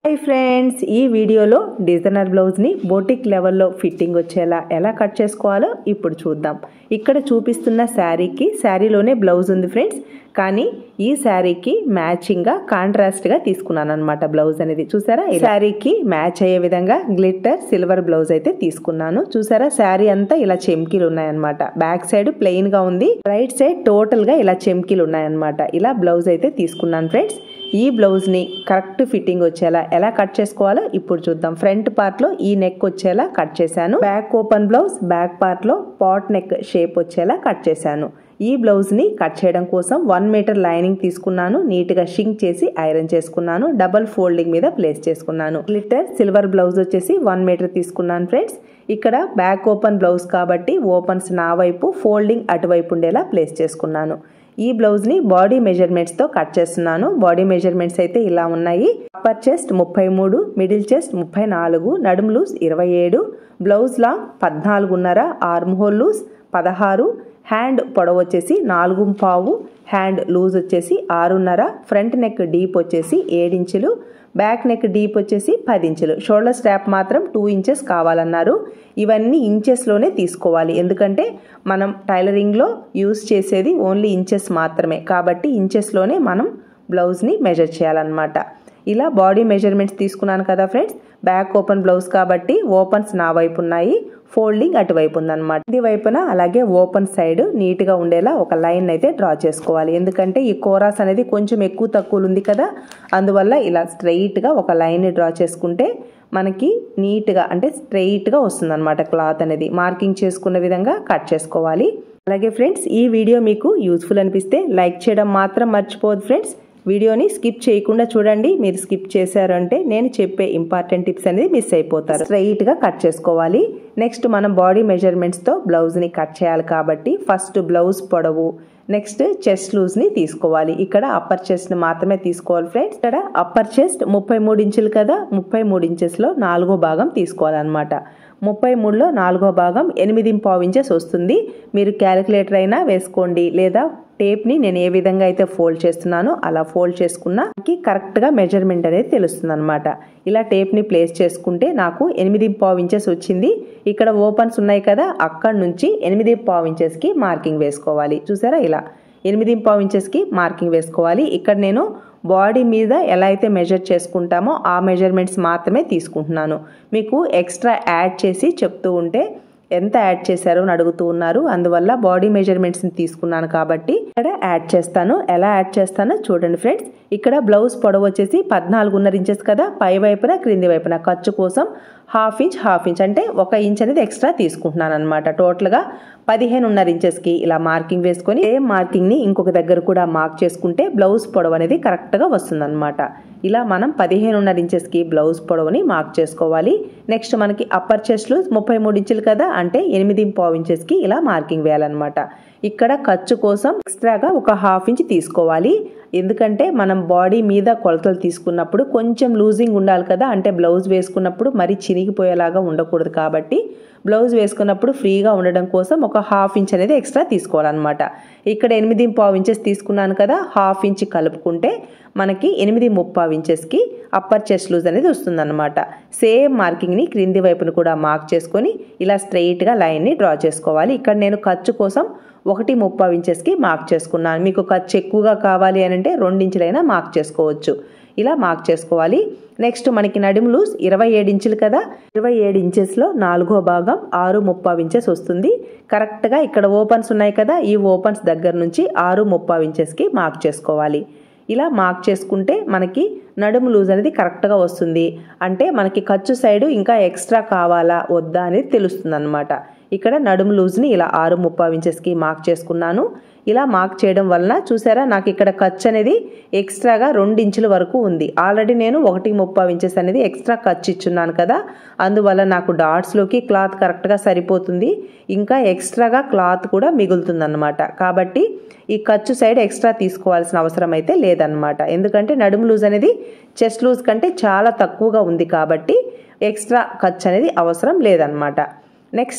hi friends ఈ వీడియోలో designer బ్లౌజ్ని బోటిక్ లెవెల్లో ఫిట్టింగ్ వచ్చేలా ఎలా కట్ చేసుకోవాలో ఇప్పుడు చూద్దాం ఇక్కడ చూపిస్తున్న శారీకి శారీలోనే బ్లౌజ్ ఉంది ఫ్రెండ్స్ కానీ ఈ శారీకి మ్యాచింగ్గా కాంట్రాస్ట్గా తీసుకున్నాను అనమాట బ్లౌజ్ అనేది చూసారా ఈ శారీకి మ్యాచ్ అయ్యే విధంగా గ్లిట్టర్ సిల్వర్ బ్లౌజ్ అయితే తీసుకున్నాను చూసారా శారీ అంతా ఇలా చెమ్కీలు ఉన్నాయన్నమాట బ్యాక్ సైడ్ ప్లెయిన్ గా ఉంది రైట్ సైడ్ టోటల్ గా ఇలా చెమ్కీలు ఉన్నాయన్నమాట ఇలా బ్లౌజ్ అయితే తీసుకున్నాను ఫ్రెండ్స్ ఈ బ్లౌజ్ ని కరెక్ట్ ఫిట్టింగ్ వచ్చేలా ఎలా కట్ చేసుకోవాలో ఇప్పుడు చూద్దాం ఫ్రంట్ పార్ట్ లో ఈ నెక్ వచ్చేలా కట్ చేశాను back open blouse back part లో పాట్ నెక్ షేప్ వచ్చేలా కట్ చేశాను ఈ బ్లౌజ్ ని కట్ చేయడం కోసం వన్ మీటర్ లైనింగ్ తీసుకున్నాను నీట్ గా షింక్ చేసి ఐరన్ చేసుకున్నాను డబల్ ఫోల్డింగ్ మీద ప్లేస్ చేసుకున్నాను గ్లిటర్ సిల్వర్ బ్లౌజ్ వచ్చేసి వన్ మీటర్ తీసుకున్నాను ఫ్రెండ్స్ ఇక్కడ బ్యాక్ ఓపెన్ బ్లౌజ్ కాబట్టి ఓపెన్స్ నా వైపు ఫోల్డింగ్ అటువైపు ఉండేలా ప్లేస్ చేసుకున్నాను ఈ బ్లౌజ్ని బాడీ మెజర్మెంట్స్తో కట్ చేస్తున్నాను బాడీ మెజర్మెంట్స్ అయితే ఇలా ఉన్నాయి అప్పర్ చెస్ట్ ముప్పై మూడు మిడిల్ చెస్ట్ ముప్పై నాలుగు నడుము లూజ్ ఇరవై ఏడు బ్లౌజ్ లాంగ్ పద్నాలుగున్నర ఆర్మ్ హోల్ లూజ్ పదహారు హ్యాండ్ పొడవు వచ్చేసి నాలుగు పావు హ్యాండ్ లూజ్ వచ్చేసి ఆరున్నర ఫ్రంట్ నెక్ డీప్ వచ్చేసి ఏడించులు బ్యాక్ నెక్ డీప్ వచ్చేసి పది ఇంచులు షోల్డర్ స్ట్రాప్ మాత్రం టూ ఇంచెస్ కావాలన్నారు ఇవన్నీ ఇంచెస్లోనే తీసుకోవాలి ఎందుకంటే మనం టైలరింగ్లో యూస్ చేసేది ఓన్లీ ఇంచెస్ మాత్రమే కాబట్టి ఇంచెస్లోనే మనం బ్లౌజ్ని మెజర్ చేయాలన్నమాట ఇలా బాడీ మెజర్మెంట్స్ తీసుకున్నాను కదా ఫ్రెండ్స్ బ్యాక్ ఓపెన్ బ్లౌజ్ కాబట్టి ఓపెన్స్ నా వైపు ఉన్నాయి ఫోల్డింగ్ అటువైపు ఉందన్నమాట ఇది వైపున అలాగే ఓపెన్ సైడ్ నీట్గా ఉండేలా ఒక లైన్ అయితే డ్రా చేసుకోవాలి ఎందుకంటే ఈ కోరాస్ అనేది కొంచెం ఎక్కువ తక్కువ ఉంది కదా అందువల్ల ఇలా స్ట్రైట్గా ఒక లైన్ డ్రా చేసుకుంటే మనకి నీట్గా అంటే స్ట్రైట్గా వస్తుందన్నమాట క్లాత్ అనేది మార్కింగ్ చేసుకున్న విధంగా కట్ చేసుకోవాలి అలాగే ఫ్రెండ్స్ ఈ వీడియో మీకు యూస్ఫుల్ అనిపిస్తే లైక్ చేయడం మాత్రం మర్చిపోదు ఫ్రెండ్స్ వీడియోని స్కిప్ చేయకుండా చూడండి మీరు స్కిప్ చేశారంటే నేను చెప్పే ఇంపార్టెంట్ టిప్స్ అనేది మిస్ అయిపోతారు స్ట్రైట్ గా కట్ చేసుకోవాలి నెక్స్ట్ మనం బాడీ మెజర్మెంట్స్ తో బ్లౌజ్ ని కట్ చేయాలి కాబట్టి ఫస్ట్ బ్లౌజ్ పొడవు నెక్స్ట్ చెస్ట్ లూజ్ ని తీసుకోవాలి ఇక్కడ అప్పర్ చెస్ట్ ని మాత్రమే తీసుకోవాలి ఫ్రెండ్స్ ఇక్కడ అప్పర్ చెస్ట్ ముప్పై మూడు ఇంచులు కదా ముప్పై మూడు ఇంచెస్ లో నాలుగో భాగం తీసుకోవాలన్నమాట ముప్పై మూడులో నాలుగో భాగం ఎనిమిది పావు ఇంచెస్ వస్తుంది మీరు క్యాలిక్యులేటర్ అయినా వేసుకోండి లేదా టేప్ని నేను ఏ విధంగా అయితే ఫోల్డ్ చేస్తున్నానో అలా ఫోల్డ్ చేసుకున్నా కరెక్ట్గా మెజర్మెంట్ అనేది తెలుస్తుంది అనమాట ఇలా టేప్ని ప్లేస్ చేసుకుంటే నాకు ఎనిమిది పావు ఇంచెస్ వచ్చింది ఇక్కడ ఓపెన్స్ ఉన్నాయి కదా అక్కడ నుంచి ఎనిమిది పావు ఇంచెస్కి మార్కింగ్ వేసుకోవాలి చూసారా ఇలా ఎనిమిది పావు ఇంచెస్కి మార్కింగ్ వేసుకోవాలి ఇక్కడ నేను బాడీ మీద ఎలా అయితే మెజర్ చేసుకుంటామో ఆ మెజర్మెంట్స్ మాత్రమే తీసుకుంటున్నాను మీకు ఎక్స్ట్రా యాడ్ చేసి చెప్తూ ఉంటే ఎంత యాడ్ చేశారో అని అడుగుతూ ఉన్నారు అందువల్ల బాడీ మెజర్మెంట్స్ని తీసుకున్నాను కాబట్టి ఇక్కడ యాడ్ చేస్తాను ఎలా యాడ్ చేస్తానో చూడండి ఫ్రెండ్స్ ఇక్కడ బ్లౌజ్ పొడవు వచ్చేసి పద్నాలుగున్నర ఇంచెస్ కదా పై వైపున క్రింది వైపున ఖర్చు కోసం హాఫ్ ఇంచ్ హాఫ్ ఇంచ్ అంటే ఒక ఇంచ్ అనేది ఎక్స్ట్రా తీసుకుంటున్నాను అనమాట టోటల్గా పదిహేనున్నర ఇంచెస్కి ఇలా మార్కింగ్ వేసుకొని ఏ మార్కింగ్ని ఇంకొక దగ్గర కూడా మార్క్ చేసుకుంటే బ్లౌజ్ పొడవు అనేది కరెక్ట్గా వస్తుందన్నమాట ఇలా మనం పదిహేనున్నర ఇంచెస్కి బ్లౌజ్ పొడవుని మార్క్ చేసుకోవాలి నెక్స్ట్ మనకి అప్పర్ చెస్ట్లు ముప్పై మూడు ఇంచులు కదా అంటే ఎనిమిది పావు ఇంచెస్కి ఇలా మార్కింగ్ వేయాలన్నమాట ఇక్కడ ఖర్చు కోసం ఎక్స్ట్రాగా ఒక హాఫ్ ఇంచ్ తీసుకోవాలి ఎందుకంటే మనం బాడీ మీద కొలతలు తీసుకున్నప్పుడు కొంచెం లూజింగ్ ఉండాలి కదా అంటే బ్లౌజ్ వేసుకున్నప్పుడు మరీ చినిగిపోయేలాగా ఉండకూడదు కాబట్టి బ్లౌజ్ వేసుకున్నప్పుడు ఫ్రీగా ఉండడం కోసం ఒక హాఫ్ ఇంచ్ అనేది ఎక్స్ట్రా తీసుకోవాలన్నమాట ఇక్కడ ఎనిమిది పావు ఇంచెస్ తీసుకున్నాను కదా హాఫ్ ఇంచ్ కలుపుకుంటే మనకి ఎనిమిది ముప్పావు ఇంచెస్కి అప్పర్ చెస్ట్ లూజ్ అనేది వస్తుందన్నమాట సేమ్ మార్కింగ్ని క్రింది వైపును కూడా మార్క్ చేసుకొని ఇలా స్ట్రెయిట్గా లైన్ని డ్రా చేసుకోవాలి ఇక్కడ నేను ఖర్చు కోసం ఒకటి ముప్పావు ఇంచెస్కి మార్క్ చేసుకున్నాను మీకు ఖర్చు ఎక్కువగా కావాలి అని అంటే రెండించులైనా మార్క్ చేసుకోవచ్చు ఇలా మార్క్ చేసుకోవాలి నెక్స్ట్ మనకి నడుము లూజ్ ఇరవై ఏడు ఇంచులు కదా ఇరవై ఏడు ఇంచెస్లో నాలుగో భాగం ఆరు ముప్పావు ఇంచెస్ వస్తుంది కరెక్ట్గా ఇక్కడ ఓపెన్స్ ఉన్నాయి కదా ఈ ఓపెన్స్ దగ్గర నుంచి ఆరు ముప్పావు ఇంచెస్కి మార్క్ చేసుకోవాలి ఇలా మార్క్ చేసుకుంటే మనకి నడుము లూజ్ అనేది కరెక్ట్గా వస్తుంది అంటే మనకి ఖర్చు సైడ్ ఇంకా ఎక్స్ట్రా కావాలా వద్దా అనేది తెలుస్తుంది అనమాట ఇక్కడ నడుము లూజ్ని ఇలా ఆరు ముప్పావు ఇంచెస్కి మార్క్ చేసుకున్నాను ఇలా మార్క్ చేయడం వలన చూసారా నాకు ఇక్కడ ఖర్చు అనేది ఎక్స్ట్రాగా రెండు ఇంచుల వరకు ఉంది ఆల్రెడీ నేను ఒకటి ముప్పావు ఇంచెస్ అనేది ఎక్స్ట్రా ఖర్చు ఇచ్చున్నాను కదా అందువల్ల నాకు డాట్స్లోకి క్లాత్ కరెక్ట్గా సరిపోతుంది ఇంకా ఎక్స్ట్రాగా క్లాత్ కూడా మిగులుతుందన్నమాట కాబట్టి ఈ ఖర్చు సైడ్ ఎక్స్ట్రా తీసుకోవాల్సిన అవసరం అయితే లేదనమాట ఎందుకంటే నడుము లూజ్ అనేది చెస్ట్ లూజ్ కంటే చాలా తక్కువగా ఉంది కాబట్టి ఎక్స్ట్రా ఖర్చు అనేది అవసరం లేదనమాట నెక్స్ట్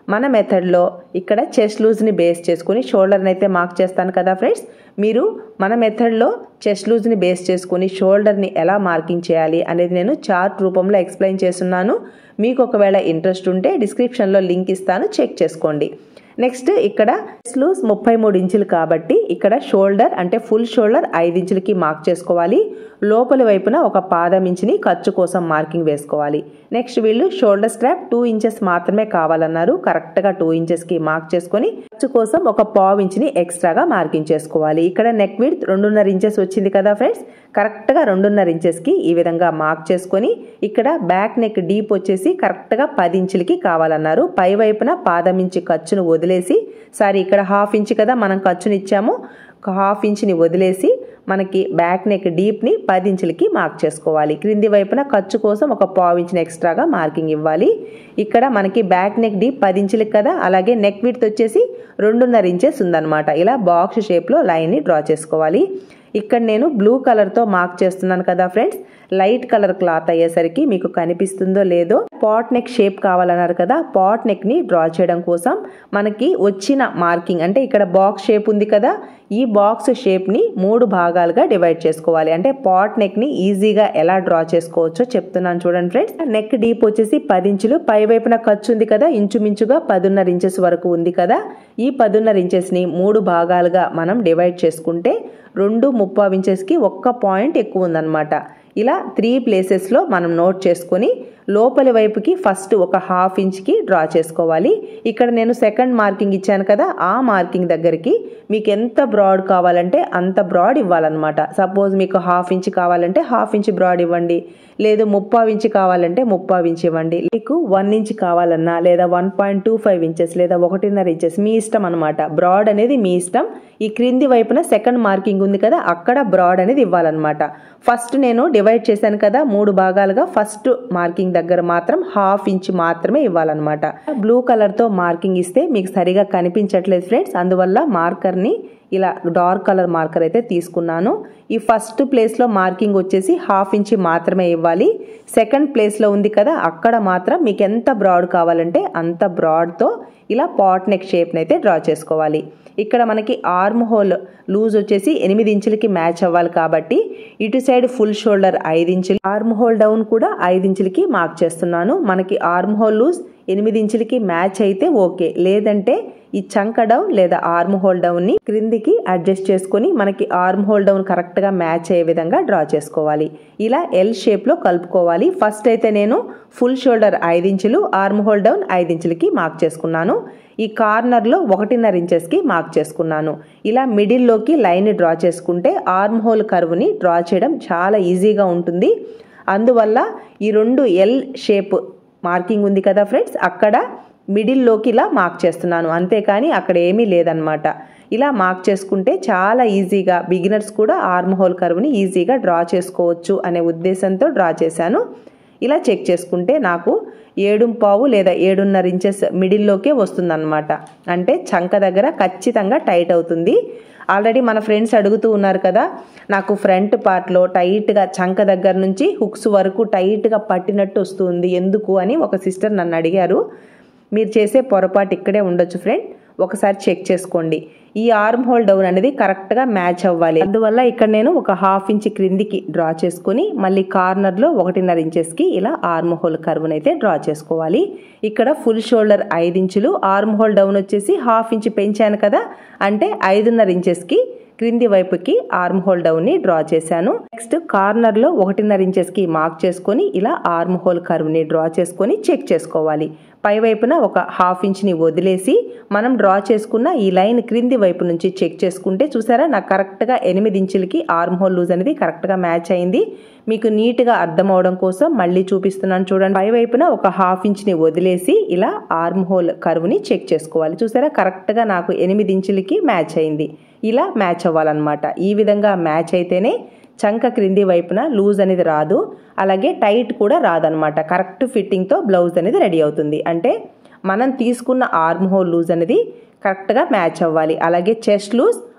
మన మెథడ్లో ఇక్కడ చెస్ట్ లూజ్ని బేస్ చేసుకుని షోల్డర్ని అయితే మార్క్ చేస్తాను కదా ఫ్రెండ్స్ మీరు మన మెథడ్లో చెస్ట్ లూజ్ని బేస్ చేసుకుని షోల్డర్ని ఎలా మార్కింగ్ చేయాలి అనేది నేను చార్ట్ రూపంలో ఎక్స్ప్లెయిన్ చేస్తున్నాను మీకు ఒకవేళ ఇంట్రెస్ట్ ఉంటే డిస్క్రిప్షన్లో లింక్ ఇస్తాను చెక్ చేసుకోండి నెక్స్ట్ ఇక్కడ లూజ్ ముప్పై మూడు ఇంచులు కాబట్టి ఇక్కడ షోల్డర్ అంటే ఫుల్ షోల్డర్ ఐదు ఇంచులకి మార్క్ చేసుకోవాలి లోపలి వైపున ఒక పాదం ఇంచుని ఖర్చు కోసం మార్కింగ్ వేసుకోవాలి నెక్స్ట్ వీళ్ళు షోల్డర్ స్ట్రాప్ టూ ఇంచెస్ మాత్రమే కావాలన్నారు కరెక్ట్గా టూ ఇంచెస్కి మార్క్ చేసుకొని ఖర్చు కోసం ఒక పావు ఇంచుని ఎక్స్ట్రాగా మార్కింగ్ చేసుకోవాలి ఇక్కడ నెక్ విడ్త్ రెండున్నర ఇంచెస్ వచ్చింది కదా ఫ్రెండ్స్ కరెక్ట్గా రెండున్నర ఇంచెస్కి ఈ విధంగా మార్క్ చేసుకొని ఇక్కడ బ్యాక్ నెక్ డీప్ వచ్చేసి కరెక్ట్గా పది ఇంచులకి కావాలన్నారు పై వైపున పాదం ఇంచు ఖర్చును వదిలేసి సారీ ఇక్కడ హాఫ్ ఇంచ్ కదా మనం ఖర్చుని ఇచ్చాము ఒక హాఫ్ ఇంచ్ని వదిలేసి మనకి బ్యాక్ నెక్ డీప్ని పది ఇంచులకి మార్క్ చేసుకోవాలి క్రింది వైపున ఖర్చు కోసం ఒక పావు ఇంచుని ఎక్స్ట్రాగా మార్కింగ్ ఇవ్వాలి ఇక్కడ మనకి బ్యాక్ నెక్ డీప్ పది ఇంచులకి కదా అలాగే నెక్ విడ్త్ వచ్చేసి రెండున్నర ఇంచెస్ ఉందన్నమాట ఇలా బాక్స్ షేప్లో లైన్ని డ్రా చేసుకోవాలి ఇక్కడ నేను బ్లూ కలర్తో మార్క్ చేస్తున్నాను కదా ఫ్రెండ్స్ లైట్ కలర్ క్లాత్ అయ్యేసరికి మీకు కనిపిస్తుందో లేదో పాట్ నెక్ షేప్ కావాలన్నారు కదా పాట్ నెక్ని డ్రా చేయడం కోసం మనకి వచ్చిన మార్కింగ్ అంటే ఇక్కడ బాక్స్ షేప్ ఉంది కదా ఈ బాక్స్ షేప్ని మూడు భాగాలుగా డివైడ్ చేసుకోవాలి అంటే పాట్ నెక్ని ఈజీగా ఎలా డ్రా చేసుకోవచ్చో చెప్తున్నాను చూడండి ఫ్రెండ్స్ నెక్ డీప్ వచ్చేసి పది ఇంచులు పై వైపున ఖర్చు ఉంది కదా ఇంచుమించుగా పదున్నర ఇంచెస్ వరకు ఉంది కదా ఈ పదున్నర ఇంచెస్ని మూడు భాగాలుగా మనం డివైడ్ చేసుకుంటే రెండు ముప్పావు ఇంచెస్కి ఒక్క పాయింట్ ఎక్కువ ఉందన్నమాట ఇలా త్రీ ప్లేసెస్లో మనం నోట్ చేసుకొని లోపలి వైపుకి ఫస్ట్ ఒక హాఫ్ ఇంచ్కి డ్రా చేసుకోవాలి ఇక్కడ నేను సెకండ్ మార్కింగ్ ఇచ్చాను కదా ఆ మార్కింగ్ దగ్గరికి మీకు ఎంత బ్రాడ్ కావాలంటే అంత బ్రాడ్ ఇవ్వాలన్నమాట సపోజ్ మీకు హాఫ్ ఇంచ్ కావాలంటే హాఫ్ ఇంచ్ బ్రాడ్ ఇవ్వండి లేదు ముప్పావు ఇంచ్ కావాలంటే ముప్పావు ఇంచ్ ఇవ్వండి మీకు వన్ ఇంచ్ కావాలన్నా లేదా one point two five inches లేదా ఒకటిన్నర ఇంచెస్ మీ ఇష్టం అనమాట బ్రాడ్ అనేది మీ ఇష్టం ఈ క్రింది వైపున సెకండ్ మార్కింగ్ ఉంది కదా అక్కడ బ్రాడ్ అనేది ఇవ్వాలన్నమాట ఫస్ట్ నేను డివైడ్ చేశాను కదా మూడు భాగాలుగా ఫస్ట్ మార్కింగ్ దగ్గర మాత్రం హాఫ్ ఇంచ్ మాత్రమే ఇవ్వాలన్నమాట బ్లూ కలర్తో మార్కింగ్ ఇస్తే మీకు సరిగా కనిపించట్లేదు ఫ్రెండ్స్ అందువల్ల మార్కర్ని ఇలా డార్క్ కలర్ మార్కర్ అయితే తీసుకున్నాను ఈ ఫస్ట్ ప్లేస్లో మార్కింగ్ వచ్చేసి హాఫ్ ఇంచ్ మాత్రమే ఇవ్వాలి సెకండ్ ప్లేస్లో ఉంది కదా అక్కడ మాత్రం మీకు ఎంత బ్రాడ్ కావాలంటే అంత బ్రాడ్తో ఇలా పాట్ నెక్ షేప్ని అయితే డ్రా చేసుకోవాలి ఇక్కడ మనకి ఆర్మ్ హోల్ లూజ్ వచ్చేసి ఎనిమిది ఇంచులకి మ్యాచ్ అవ్వాలి కాబట్టి ఇటు సైడ్ ఫుల్ షోల్డర్ ఐదు ఇంచులు ఆర్మ్ హోల్ డౌన్ కూడా ఐదు ఇంచులకి మార్క్ చేస్తున్నాను మనకి ఆర్మ్ హోల్ లూజ్ ఎనిమిది ఇంచులకి మ్యాచ్ అయితే ఓకే లేదంటే ఈ చంక డౌన్ లేదా ఆర్మ్ హోల్ డౌన్ని క్రిందికి అడ్జస్ట్ చేసుకొని మనకి ఆర్మ్ హోల్ డౌన్ కరెక్ట్గా మ్యాచ్ అయ్యే విధంగా డ్రా చేసుకోవాలి ఇలా ఎల్ షేప్లో కలుపుకోవాలి ఫస్ట్ అయితే నేను ఫుల్ షోల్డర్ ఐదు ఇంచులు ఆర్మ్ హోల్ డౌన్ ఐదు ఇంచులకి మార్క్ చేసుకున్నాను ఈ కార్నర్లో ఒకటిన్నర ఇంచెస్కి మార్క్ చేసుకున్నాను ఇలా మిడిల్లోకి లైన్ డ్రా చేసుకుంటే ఆర్మ్ హోల్ కర్వ్ని డ్రా చేయడం చాలా ఈజీగా ఉంటుంది అందువల్ల ఈ రెండు ఎల్ షేప్ మార్కింగ్ ఉంది కదా ఫ్రెండ్స్ అక్కడ మిడిల్లోకి ఇలా మార్క్ చేస్తున్నాను అంతేకాని అక్కడ ఏమీ లేదనమాట ఇలా మార్క్ చేసుకుంటే చాలా ఈజీగా బిగినర్స్ కూడా ఆర్మ్ హోల్ కర్వ్ని ఈజీగా డ్రా చేసుకోవచ్చు అనే ఉద్దేశంతో డ్రా చేశాను ఇలా చెక్ చేసుకుంటే నాకు ఏడు పావు లేదా ఏడున్నర ఇంచెస్ మిడిల్లోకే వస్తుందన్నమాట అంటే చంక దగ్గర ఖచ్చితంగా టైట్ అవుతుంది ఆల్రెడీ మన ఫ్రెండ్స్ అడుగుతూ ఉన్నారు కదా నాకు ఫ్రంట్ పార్ట్లో టైట్గా చంక దగ్గర నుంచి హుక్స్ వరకు టైట్గా పట్టినట్టు వస్తుంది ఎందుకు అని ఒక సిస్టర్ నన్ను అడిగారు మీరు చేసే పొరపాటు ఇక్కడే ఉండొచ్చు ఫ్రెండ్ ఒకసారి చెక్ చేసుకోండి ఈ ఆర్మ్ హోల్ డౌన్ అనేది కరెక్ట్గా మ్యాచ్ అవ్వాలి అందువల్ల ఇక్కడ నేను ఒక హాఫ్ ఇంచ్ క్రిందికి డ్రా చేసుకుని మళ్ళీ కార్నర్లో ఒకటిన్నర ఇంచెస్కి ఇలా ఆర్మ్ హోల్ కర్వ్ని అయితే డ్రా చేసుకోవాలి ఇక్కడ ఫుల్ షోల్డర్ ఐదు ఇంచులు ఆర్మ్ హోల్ డౌన్ వచ్చేసి హాఫ్ ఇంచ్ పెంచాను కదా అంటే ఐదున్నర ఇంచెస్కి క్రింది వైపుకి ఆర్మ్ హోల్ డౌన్ని డ్రా చేశాను నెక్స్ట్ కార్నర్లో ఒకటిన్నర ఇంచెస్కి మార్క్ చేసుకొని ఇలా ఆర్మ్ హోల్ కర్వ్ని డ్రా చేసుకొని చెక్ చేసుకోవాలి పై వైపున ఒక హాఫ్ ఇంచ్ని వదిలేసి మనం డ్రా చేసుకున్న ఈ లైన్ క్రింది వైపు నుంచి చెక్ చేసుకుంటే చూసారా నాకు కరెక్ట్గా ఎనిమిది ఇంచులకి ఆర్మ్ హోల్ లూజ్ అనేది కరెక్ట్గా మ్యాచ్ అయింది మీకు నీట్గా అర్థం అవడం కోసం మళ్ళీ చూపిస్తున్నాను చూడండి పై వైపున ఒక హాఫ్ ఇంచ్ని వదిలేసి ఇలా ఆర్మ్ హోల్ కర్వ్ని చెక్ చేసుకోవాలి చూసారా కరెక్ట్గా నాకు ఎనిమిది ఇంచులకి మ్యాచ్ అయింది ఇలా మ్యాచ్ అవ్వాలన్నమాట ఈ విధంగా మ్యాచ్ అయితేనే చంక క్రింది వైపున లూజ్ అనేది రాదు అలాగే టైట్ కూడా రాదనమాట కరెక్ట్ ఫిట్టింగ్తో బ్లౌజ్ అనేది రెడీ అవుతుంది అంటే మనం తీసుకున్న ఆర్మ్ హోల్ లూజ్ అనేది కరెక్ట్గా మ్యాచ్ అవ్వాలి అలాగే చెస్ట్ లూజ్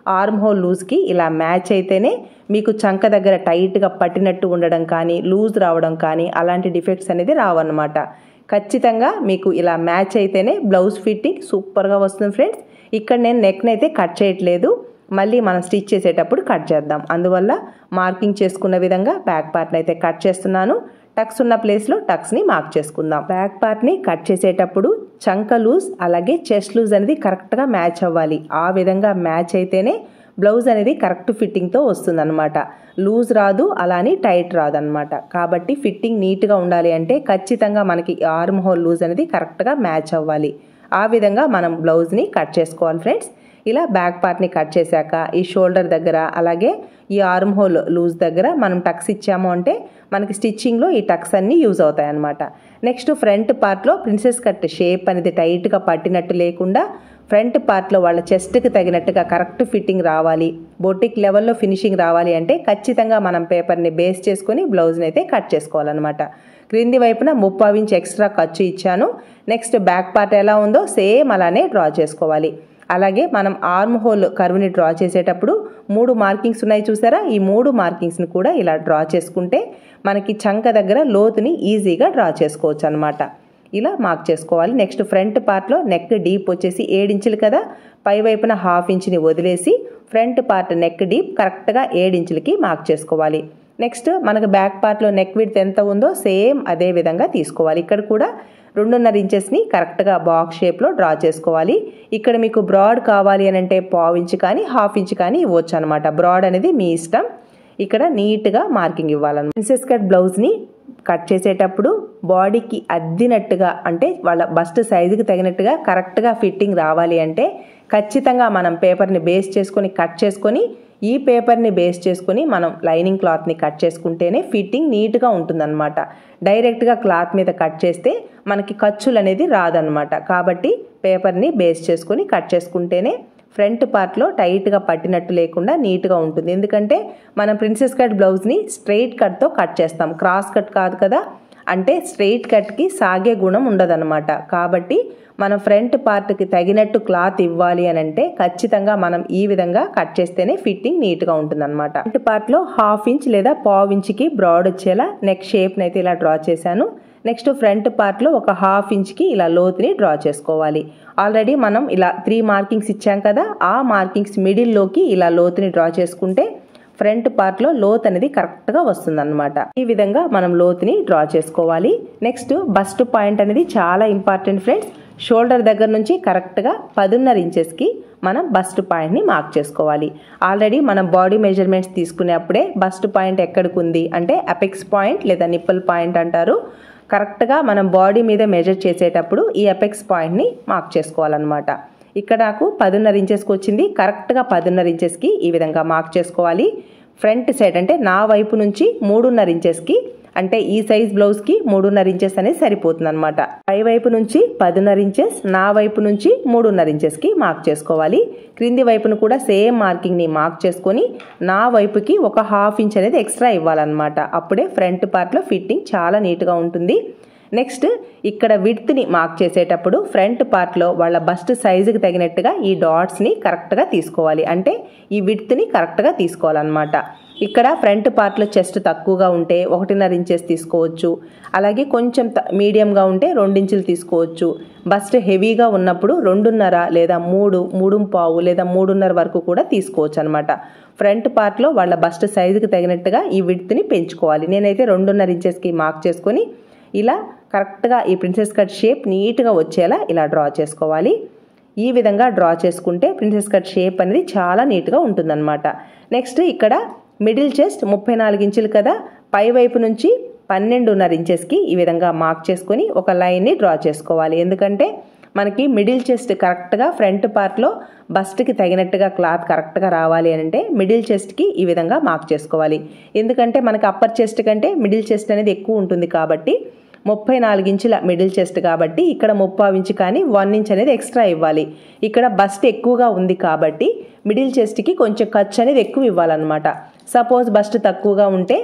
ఆర్మ్ హోల్ లూజ్కి ఇలా మ్యాచ్ అయితేనే మీకు చంక దగ్గర టైట్గా పట్టినట్టు ఉండడం కానీ లూజ్ రావడం కానీ అలాంటి డిఫెక్ట్స్ అనేది రావన్నమాట ఖచ్చితంగా మీకు ఇలా మ్యాచ్ అయితేనే బ్లౌజ్ ఫిట్టింగ్ సూపర్గా వస్తుంది ఫ్రెండ్స్ ఇక్కడ నేను నెక్ని అయితే కట్ చేయట్లేదు మళ్ళీ మనం స్టిచ్ చేసేటప్పుడు కట్ చేద్దాం అందువల్ల మార్కింగ్ చేసుకున్న విధంగా బ్యాక్ పార్ట్ని అయితే కట్ చేస్తున్నాను టక్స్ ఉన్న ప్లేస్లో టక్స్ని మార్క్ చేసుకుందాం బ్యాక్ పార్ట్ని కట్ చేసేటప్పుడు చంక లూజ్ అలాగే చెస్ట్ లూజ్ అనేది కరెక్ట్గా మ్యాచ్ అవ్వాలి ఆ విధంగా మ్యాచ్ అయితేనే బ్లౌజ్ అనేది కరెక్ట్ ఫిట్టింగ్తో వస్తుందన్నమాట లూజ్ రాదు అలానే టైట్ రాదు అనమాట కాబట్టి ఫిట్టింగ్ నీట్గా ఉండాలి అంటే ఖచ్చితంగా మనకి ఆర్మ్ హోల్ లూజ్ అనేది కరెక్ట్గా మ్యాచ్ అవ్వాలి ఆ విధంగా మనం బ్లౌజ్ని కట్ చేసుకోవాలి ఫ్రెండ్స్ ఇలా బ్యాక్ పార్ట్ని కట్ చేశాక ఈ షోల్డర్ దగ్గర అలాగే ఈ ఆర్మ్ హోల్ లూజ్ దగ్గర మనం టక్స్ ఇచ్చాము అంటే మనకి స్టిచ్చింగ్లో ఈ టక్స్ అన్నీ యూజ్ అవుతాయి అనమాట నెక్స్ట్ ఫ్రంట్ పార్ట్లో ప్రిన్సెస్ కట్ షేప్ అనేది టైట్గా పట్టినట్టు లేకుండా ఫ్రంట్ పార్ట్లో వాళ్ళ చెస్ట్కి తగినట్టుగా కరెక్ట్ ఫిట్టింగ్ రావాలి బొటిక్ లెవెల్లో ఫినిషింగ్ రావాలి అంటే ఖచ్చితంగా మనం పేపర్ని బేస్ చేసుకొని బ్లౌజ్ని అయితే కట్ చేసుకోవాలన్నమాట క్రింది వైపున ముప్పావు ఇంచ్ ఎక్స్ట్రా ఖర్చు ఇచ్చాను నెక్స్ట్ బ్యాక్ పార్ట్ ఎలా ఉందో సేమ్ అలానే డ్రా చేసుకోవాలి అలాగే మనం ఆర్మ్ హోల్ కర్వ్ని డ్రా చేసేటప్పుడు మూడు మార్కింగ్స్ ఉన్నాయి చూసారా ఈ మూడు మార్కింగ్స్ని కూడా ఇలా డ్రా చేసుకుంటే మనకి చంక దగ్గర లోతుని ఈజీగా డ్రా చేసుకోవచ్చు అనమాట ఇలా మార్క్ చేసుకోవాలి నెక్స్ట్ ఫ్రంట్ పార్ట్లో నెక్ డీప్ వచ్చేసి ఏడించులు కదా పై వైపున హాఫ్ ఇంచ్ని వదిలేసి ఫ్రంట్ పార్ట్ నెక్ డీప్ కరెక్ట్గా ఏడించులకి మార్క్ చేసుకోవాలి నెక్స్ట్ మనకు బ్యాక్ పార్ట్లో నెక్ విడ్త్ ఎంత ఉందో సేమ్ అదే విధంగా తీసుకోవాలి ఇక్కడ కూడా రెండున్నర ఇంచెస్ని కరెక్ట్గా బాక్స్ షేప్లో డ్రా చేసుకోవాలి ఇక్కడ మీకు బ్రాడ్ కావాలి అని అంటే పావు ఇంచ్ కానీ హాఫ్ ఇంచ్ కానీ ఇవ్వచ్చు అనమాట బ్రాడ్ అనేది మీ ఇష్టం ఇక్కడ నీట్గా మార్కింగ్ ఇవ్వాలన్నమాట ప్రిన్సెస్ కట్ బ్లౌజ్ని కట్ చేసేటప్పుడు బాడీకి అద్దినట్టుగా అంటే వాళ్ళ బస్ట్ సైజుకి తగినట్టుగా కరెక్ట్గా ఫిట్టింగ్ రావాలి అంటే ఖచ్చితంగా మనం పేపర్ని బేస్ చేసుకొని కట్ చేసుకొని ఈ పేపర్ని బేస్ చేసుకొని మనం లైనింగ్ క్లాత్ని కట్ చేసుకుంటేనే ఫిట్టింగ్ నీట్గా ఉంటుందన్నమాట డైరెక్ట్గా క్లాత్ మీద కట్ చేస్తే మనకి ఖర్చులు అనేది రాదనమాట కాబట్టి పేపర్ని బేస్ చేసుకొని కట్ చేసుకుంటేనే ఫ్రంట్ పార్ట్లో టైట్గా పట్టినట్టు లేకుండా నీట్గా ఉంటుంది ఎందుకంటే మనం ప్రిన్సెస్ కట్ బ్లౌజ్ని స్ట్రైట్ కట్తో కట్ చేస్తాం క్రాస్ కట్ కాదు కదా అంటే స్ట్రైట్ కట్కి సాగే గుణం ఉండదన్నమాట కాబట్టి మనం ఫ్రంట్ పార్ట్కి తగినట్టు క్లాత్ ఇవ్వాలి అని అంటే ఖచ్చితంగా మనం ఈ విధంగా కట్ చేస్తేనే ఫిట్టింగ్ నీట్గా ఉంటుందన్నమాట ఫ్రంట్ పార్ట్లో హాఫ్ ఇంచ్ లేదా పావు ఇంచ్కి బ్రాడ్ వచ్చేలా నెక్ షేప్ని అయితే ఇలా డ్రా చేశాను నెక్స్ట్ ఫ్రంట్ పార్ట్లో ఒక హాఫ్ ఇంచ్కి ఇలా లోతుని డ్రా చేసుకోవాలి ఆల్రెడీ మనం ఇలా త్రీ మార్కింగ్స్ ఇచ్చాం కదా ఆ మార్కింగ్స్ మిడిల్లోకి ఇలా లోతుని డ్రా చేసుకుంటే ఫ్రంట్ పార్ట్లో లోత్ అనేది కరెక్ట్గా వస్తుందన్నమాట ఈ విధంగా మనం లోతుని డ్రా చేసుకోవాలి నెక్స్ట్ బస్ట్ పాయింట్ అనేది చాలా ఇంపార్టెంట్ ఫ్రెండ్స్ షోల్డర్ దగ్గర నుంచి కరెక్ట్గా పదున్నర ఇంచెస్కి మనం బస్ట్ పాయింట్ని మార్క్ చేసుకోవాలి ఆల్రెడీ మనం బాడీ మెజర్మెంట్స్ తీసుకునేప్పుడే బస్ట్ పాయింట్ ఎక్కడికి ఉంది అంటే అపెక్స్ పాయింట్ లేదా నిప్పల్ పాయింట్ అంటారు కరెక్ట్గా మనం బాడీ మీద మెజర్ చేసేటప్పుడు ఈ అపెక్స్ పాయింట్ని మార్క్ చేసుకోవాలన్నమాట ఇక్కడ నాకు పదున్నర ఇంచెస్కి వచ్చింది కరెక్ట్గా పదున్నర ఇంచెస్కి ఈ విధంగా మార్క్ చేసుకోవాలి ఫ్రంట్ సైడ్ అంటే నా వైపు నుంచి మూడున్నర ఇంచెస్కి అంటే ఈ సైజ్ బ్లౌజ్కి మూడున్నర ఇంచెస్ అనేది సరిపోతుంది అనమాట పై వైపు నుంచి పదున్నర ఇంచెస్ నా వైపు నుంచి మూడున్నర ఇంచెస్కి మార్క్ చేసుకోవాలి క్రింది వైపును కూడా సేమ్ మార్కింగ్ని మార్క్ చేసుకొని నా వైపుకి ఒక హాఫ్ ఇంచ్ అనేది ఎక్స్ట్రా ఇవ్వాలన్నమాట అప్పుడే ఫ్రంట్ పార్ట్లో ఫిట్టింగ్ చాలా నీట్గా ఉంటుంది నెక్స్ట్ ఇక్కడ విడ్త్ని మార్క్ చేసేటప్పుడు ఫ్రంట్ పార్ట్లో వాళ్ళ బస్ట్ సైజుకి తగినట్టుగా ఈ డాట్స్ని కరెక్ట్గా తీసుకోవాలి అంటే ఈ విడ్త్ని కరెక్ట్గా తీసుకోవాలన్నమాట ఇక్కడ ఫ్రంట్ పార్ట్లో చెస్ట్ తక్కువగా ఉంటే ఒకటిన్నర ఇంచెస్ తీసుకోవచ్చు అలాగే కొంచెం మీడియంగా ఉంటే రెండించులు తీసుకోవచ్చు బస్ట్ హెవీగా ఉన్నప్పుడు రెండున్నర లేదా మూడు మూడు పావు లేదా మూడున్నర వరకు కూడా తీసుకోవచ్చు అనమాట ఫ్రంట్ పార్ట్లో వాళ్ళ బస్ట్ సైజుకి తగినట్టుగా ఈ విడ్త్ని పెంచుకోవాలి నేనైతే రెండున్నర ఇంచెస్కి మార్క్ చేసుకొని ఇలా కరెక్ట్గా ఈ ప్రిన్సెస్ కట్ షేప్ నీట్గా వచ్చేలా ఇలా డ్రా చేసుకోవాలి ఈ విధంగా డ్రా చేసుకుంటే ప్రిన్సెస్ కట్ షేప్ అనేది చాలా నీట్గా ఉంటుందన్నమాట నెక్స్ట్ ఇక్కడ మిడిల్ చెస్ట్ ముప్పై నాలుగు ఇంచులు కదా పై వైపు నుంచి పన్నెండున్నర ఇంచెస్కి ఈ విధంగా మార్క్ చేసుకొని ఒక లైన్ని డ్రా చేసుకోవాలి ఎందుకంటే మనకి మిడిల్ చెస్ట్ కరెక్ట్గా ఫ్రంట్ పార్ట్లో బస్ట్కి తగినట్టుగా క్లాత్ కరెక్ట్గా రావాలి అని అంటే మిడిల్ చెస్ట్కి ఈ విధంగా మార్క్ చేసుకోవాలి ఎందుకంటే మనకి అప్పర్ చెస్ట్ కంటే మిడిల్ చెస్ట్ అనేది ఎక్కువ ఉంటుంది కాబట్టి ముప్పై నాలుగు ఇంచుల మిడిల్ చెస్ట్ కాబట్టి ఇక్కడ ముప్పావు ఇంచు కానీ వన్ ఇంచ్ అనేది ఎక్స్ట్రా ఇవ్వాలి ఇక్కడ బస్ట్ ఎక్కువగా ఉంది కాబట్టి మిడిల్ చెస్ట్కి కొంచెం ఖర్చు అనేది ఎక్కువ ఇవ్వాలన్నమాట సపోజ్ బస్ట్ తక్కువగా ఉంటే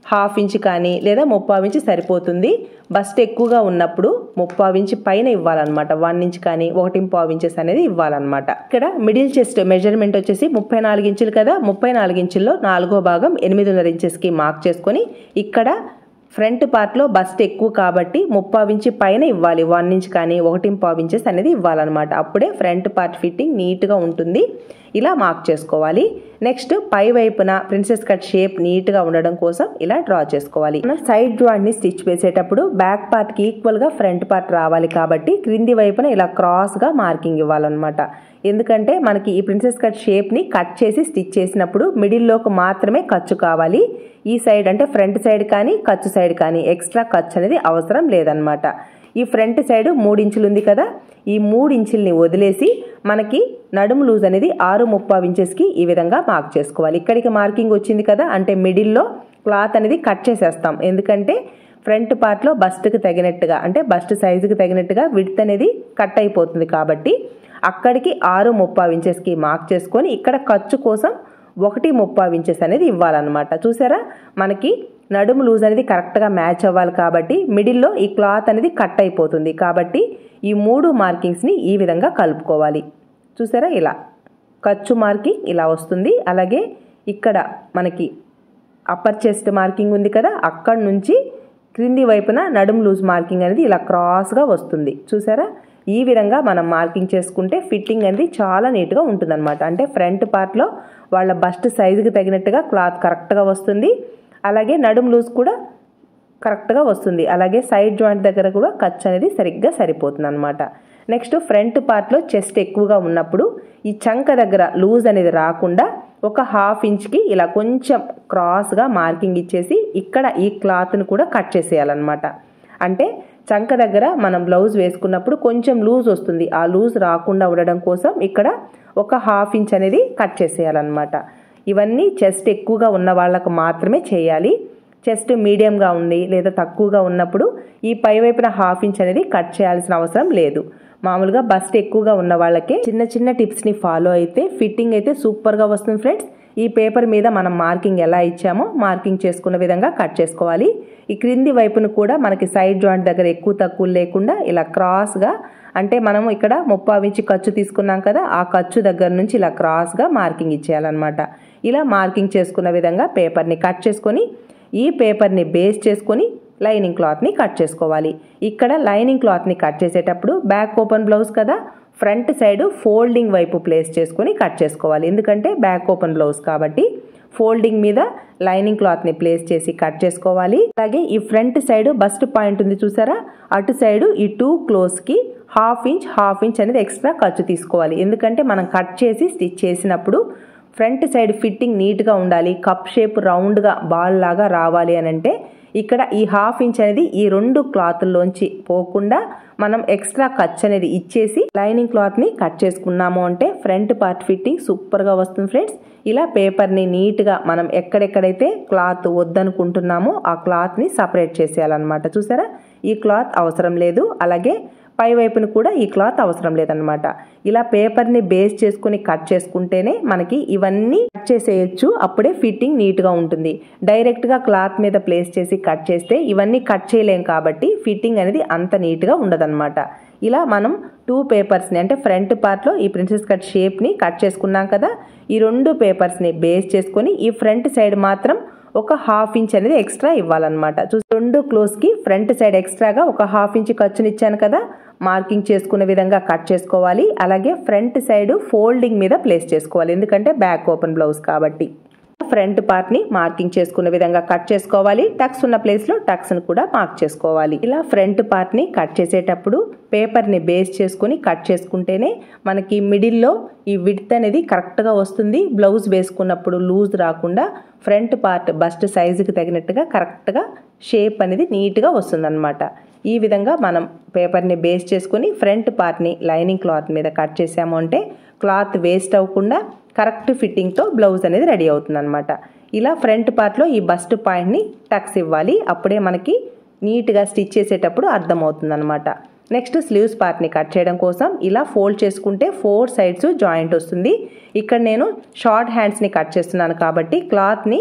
హాఫ్ ఇంచ్ కానీ లేదా ముప్పావు ఇంచ్ సరిపోతుంది బస్ట్ ఎక్కువగా ఉన్నప్పుడు ముప్పావు ఇంచ్ పైన ఇవ్వాలన్నమాట వన్ ఇంచ్ కానీ ఒకటి పావు ఇంచెస్ అనేది ఇవ్వాలన్నమాట ఇక్కడ మిడిల్ చెస్ట్ మెజర్మెంట్ వచ్చేసి ముప్పై నాలుగు ఇంచులు కదా ముప్పై నాలుగు ఇంచుల్లో నాలుగో భాగం ఎనిమిదిన్నర ఇంచెస్కి మార్క్ చేసుకొని ఇక్కడ ఫ్రంట్ పార్ట్లో బస్ట్ ఎక్కువ కాబట్టి ముప్పావు ఇంచ్ పైన ఇవ్వాలి వన్ ఇంచ్ కానీ ఒకటి పావు ఇంచెస్ అనేది ఇవ్వాలన్నమాట అప్పుడే ఫ్రంట్ పార్ట్ ఫిట్టింగ్ నీట్గా ఉంటుంది ఇలా మార్క్ చేసుకోవాలి నెక్స్ట్ పై వైపున ప్రిన్సెస్ కట్ షేప్ నీట్గా ఉండడం కోసం ఇలా డ్రా చేసుకోవాలి మనం సైడ్ డ్రాయింగ్ని స్టిచ్ వేసేటప్పుడు బ్యాక్ పార్ట్కి ఈక్వల్గా ఫ్రంట్ పార్ట్ రావాలి కాబట్టి క్రింది వైపున ఇలా క్రాస్గా మార్కింగ్ ఇవ్వాలన్నమాట ఎందుకంటే మనకి ఈ ప్రిన్సెస్ కట్ షేప్ని కట్ చేసి స్టిచ్ చేసినప్పుడు మిడిల్లోకి మాత్రమే ఖర్చు కావాలి ఈ సైడ్ అంటే ఫ్రంట్ సైడ్ కానీ ఖర్చు సైడ్ కానీ ఎక్స్ట్రా ఖర్చు అనేది అవసరం లేదనమాట ఈ ఫ్రంట్ సైడ్ మూడు ఇంచులు ఉంది కదా ఈ మూడు ఇంచుల్ని వదిలేసి మనకి నడుము లూజ్ అనేది ఆరు ముప్పావు ఇంచెస్కి ఈ విధంగా మార్క్ చేసుకోవాలి ఇక్కడికి మార్కింగ్ వచ్చింది కదా అంటే మిడిల్లో క్లాత్ అనేది కట్ చేసేస్తాం ఎందుకంటే ఫ్రంట్ పార్ట్లో బస్ట్కి తగినట్టుగా అంటే బస్ట్ సైజుకి తగినట్టుగా విడ్త్ అనేది కట్ అయిపోతుంది కాబట్టి అక్కడికి ఆరు ముప్పావు ఇంచెస్కి మార్క్ చేసుకొని ఇక్కడ ఖర్చు కోసం ఒకటి ముప్పావు ఇంచెస్ అనేది ఇవ్వాలన్నమాట చూసారా మనకి నడుము లూజ్ అనేది కరెక్ట్గా మ్యాచ్ అవ్వాలి కాబట్టి మిడిల్లో ఈ క్లాత్ అనేది కట్ అయిపోతుంది కాబట్టి ఈ మూడు మార్కింగ్స్ని ఈ విధంగా కలుపుకోవాలి చూసారా ఇలా ఖర్చు మార్కింగ్ ఇలా వస్తుంది అలాగే ఇక్కడ మనకి అప్పర్ చెస్ట్ మార్కింగ్ ఉంది కదా అక్కడ నుంచి క్రింది వైపున నడుము లూజ్ మార్కింగ్ అనేది ఇలా క్రాస్గా వస్తుంది చూసారా ఈ విధంగా మనం మార్కింగ్ చేసుకుంటే ఫిట్టింగ్ అనేది చాలా నీట్గా ఉంటుందన్నమాట అంటే ఫ్రంట్ పార్ట్లో వాళ్ళ బస్ట్ సైజుకి తగినట్టుగా క్లాత్ కరెక్ట్గా వస్తుంది అలాగే నడుము లూజ్ కూడా కరెక్ట్గా వస్తుంది అలాగే సైడ్ జాయింట్ దగ్గర కూడా ఖర్చు అనేది సరిగ్గా సరిపోతుంది అనమాట నెక్స్ట్ ఫ్రంట్ పార్ట్లో చెస్ట్ ఎక్కువగా ఉన్నప్పుడు ఈ చంక దగ్గర లూజ్ అనేది రాకుండా ఒక హాఫ్ ఇంచ్కి ఇలా కొంచెం క్రాస్గా మార్కింగ్ ఇచ్చేసి ఇక్కడ ఈ క్లాత్ని కూడా కట్ చేసేయాలన్నమాట అంటే చంక దగ్గర మనం బ్లౌజ్ వేసుకున్నప్పుడు కొంచెం లూజ్ వస్తుంది ఆ లూజ్ రాకుండా ఉండడం కోసం ఇక్కడ ఒక హాఫ్ ఇంచ్ అనేది కట్ చేసేయాలన్నమాట ఇవన్నీ చెస్ట్ ఎక్కువగా ఉన్న వాళ్ళకు మాత్రమే చేయాలి చెస్ట్ మీడియంగా ఉంది లేదా తక్కువగా ఉన్నప్పుడు ఈ పై వైపున హాఫ్ ఇంచ్ అనేది కట్ చేయాల్సిన అవసరం లేదు మామూలుగా బస్ట్ ఎక్కువగా ఉన్న వాళ్ళకే చిన్న చిన్న టిప్స్ని ఫాలో అయితే ఫిట్టింగ్ అయితే సూపర్గా వస్తుంది ఫ్రెండ్స్ ఈ పేపర్ మీద మనం మార్కింగ్ ఎలా ఇచ్చామో మార్కింగ్ చేసుకున్న విధంగా కట్ చేసుకోవాలి ఈ క్రింది వైపును కూడా మనకి సైడ్ జాయింట్ దగ్గర ఎక్కువ తక్కువ లేకుండా ఇలా క్రాస్గా అంటే మనం ఇక్కడ ముప్పావు ఇంచి ఖర్చు తీసుకున్నాం కదా ఆ ఖర్చు దగ్గర నుంచి ఇలా క్రాస్గా మార్కింగ్ ఇచ్చేయాలన్నమాట ఇలా మార్కింగ్ చేసుకున్న విధంగా పేపర్ని కట్ చేసుకొని ఈ పేపర్ని బేస్ చేసుకొని లైనింగ్ క్లాత్ని కట్ చేసుకోవాలి ఇక్కడ లైనింగ్ క్లాత్ని కట్ చేసేటప్పుడు బ్యాక్ ఓపెన్ బ్లౌజ్ కదా ఫ్రంట్ సైడ్ ఫోల్డింగ్ వైపు ప్లేస్ చేసుకొని కట్ చేసుకోవాలి ఎందుకంటే బ్యాక్ ఓపెన్ బ్లౌజ్ కాబట్టి ఫోల్డింగ్ మీద లైనింగ్ క్లాత్ని ప్లేస్ చేసి కట్ చేసుకోవాలి అలాగే ఈ ఫ్రంట్ సైడ్ బస్ట్ పాయింట్ ఉంది చూసారా అటు సైడ్ ఈ టూ క్లోజ్కి హాఫ్ ఇంచ్ హాఫ్ ఇంచ్ అనేది ఎక్స్ట్రా ఖర్చు తీసుకోవాలి ఎందుకంటే మనం కట్ చేసి స్టిచ్ చేసినప్పుడు ఫ్రంట్ సైడ్ ఫిట్టింగ్ నీట్గా ఉండాలి కప్ షేప్ రౌండ్గా బాల్ లాగా రావాలి అని అంటే ఇక్కడ ఈ హాఫ్ ఇంచ్ అనేది ఈ రెండు క్లాత్ల్లోంచి పోకుండా మనం ఎక్స్ట్రా ఖర్చు అనేది ఇచ్చేసి లైనింగ్ క్లాత్ని కట్ చేసుకున్నాము అంటే ఫ్రంట్ పార్ట్ ఫిట్టింగ్ సూపర్గా వస్తుంది ఫ్రెండ్స్ ఇలా పేపర్ని నీట్గా మనం ఎక్కడెక్కడైతే క్లాత్ వద్దనుకుంటున్నామో ఆ క్లాత్ని సపరేట్ చేసేయాలన్నమాట చూసారా ఈ క్లాత్ అవసరం లేదు అలాగే పై వైపును కూడా ఈ క్లాత్ అవసరం లేదనమాట ఇలా పేపర్ని బేస్ చేసుకుని కట్ చేసుకుంటేనే మనకి ఇవన్నీ కట్ చేసేయచ్చు అప్పుడే ఫిట్టింగ్ నీట్గా ఉంటుంది డైరెక్ట్గా క్లాత్ మీద ప్లేస్ చేసి కట్ చేస్తే ఇవన్నీ కట్ చేయలేం కాబట్టి ఫిట్టింగ్ అనేది అంత నీట్గా ఉండదన్నమాట ఇలా మనం టూ పేపర్స్ని అంటే ఫ్రంట్ పార్ట్లో ఈ ప్రిన్సెస్ కట్ షేప్ని కట్ చేసుకున్నాం కదా ఈ రెండు పేపర్స్ని బేస్ చేసుకొని ఈ ఫ్రంట్ సైడ్ మాత్రం ఒక హాఫ్ ఇంచ్ అనేది ఎక్స్ట్రా ఇవ్వాలన్నమాట చూసి రెండు క్లోజ్కి ఫ్రంట్ సైడ్ ఎక్స్ట్రాగా ఒక హాఫ్ ఇంచ్ ఖర్చునిచ్చాను కదా మార్కింగ్ చేసుకునే విధంగా కట్ చేసుకోవాలి అలాగే ఫ్రంట్ సైడ్ ఫోల్డింగ్ మీద ప్లేస్ చేసుకోవాలి ఎందుకంటే బ్యాక్ ఓపెన్ బ్లౌజ్ కాబట్టి ఫ్రంట్ పార్ట్ని మార్కింగ్ చేసుకునే విధంగా కట్ చేసుకోవాలి టక్స్ ఉన్న ప్లేస్లో టక్స్ని కూడా మార్క్ చేసుకోవాలి ఇలా ఫ్రంట్ పార్ట్ని కట్ చేసేటప్పుడు పేపర్ని బేస్ చేసుకుని కట్ చేసుకుంటేనే మనకి మిడిల్లో ఈ విడ్త్ అనేది కరెక్ట్గా వస్తుంది బ్లౌజ్ వేసుకున్నప్పుడు లూజ్ రాకుండా ఫ్రంట్ పార్ట్ బస్ట్ సైజుకి తగినట్టుగా కరెక్ట్గా షేప్ అనేది నీట్గా వస్తుందన్నమాట ఈ విధంగా మనం పేపర్ని బేస్ చేసుకుని ఫ్రంట్ పార్ట్ని లైనింగ్ క్లాత్ మీద కట్ చేసాము అంటే క్లాత్ వేస్ట్ అవ్వకుండా కరెక్ట్ ఫిట్టింగ్తో బ్లౌజ్ అనేది రెడీ అవుతుంది అనమాట ఇలా ఫ్రంట్ పార్ట్లో ఈ బస్ట్ పాయింట్ని టక్స్ ఇవ్వాలి అప్పుడే మనకి నీట్గా స్టిచ్ చేసేటప్పుడు అర్థమవుతుంది అనమాట నెక్స్ట్ స్లీవ్స్ పార్ట్ని కట్ చేయడం కోసం ఇలా ఫోల్డ్ చేసుకుంటే ఫోర్ సైడ్స్ జాయింట్ వస్తుంది ఇక్కడ నేను షార్ట్ హ్యాండ్స్ని కట్ చేస్తున్నాను కాబట్టి క్లాత్ని